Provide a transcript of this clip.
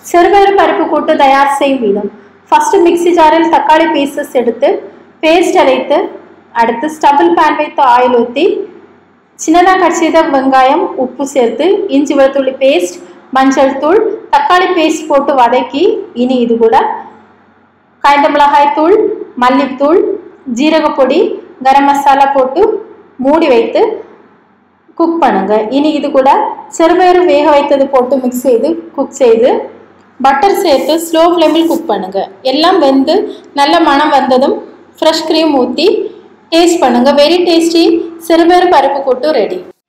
சிறுபயிறு பருப்பு கூட்டு தயார் செய்யும் விதம் ஃபர்ஸ்ட் மிக்ஸி ஜாரில் தக்காளி பீசஸ் எடுத்து பேஸ்ட் அரைத்து அடுத்து ஸ்டபிள் பேன் வைத்து ஆயில் ஊற்றி சின்னதாக கட் செய்த வெங்காயம் உப்பு சேர்த்து இஞ்சி வெளுத்துள்ளி பேஸ்ட் மஞ்சள் தூள் தக்காளி பேஸ்ட் போட்டு வதக்கி இனி இது கூட காய்ந்த மிளகாய் தூள் மல்லித்தூள் ஜீரகப்பொடி கரம் மசாலா போட்டு மூடி வைத்து குக் பண்ணுங்க இனி இது கூட சிறுபயிறு வேக வைத்தது போட்டு மிக்ஸ் செய்து குக் செய்து பட்டர் சேர்த்து ஸ்லோ ஃப்ளேமில் குக் பண்ணுங்க எல்லாம் வெந்து நல்ல மணம் வந்ததும் ஃப்ரெஷ் க்ரீம் ஊற்றி டேஸ்ட் பண்ணுங்க வெரி டேஸ்டி சிறுபயிறு பருப்பு கூட்டு ரெடி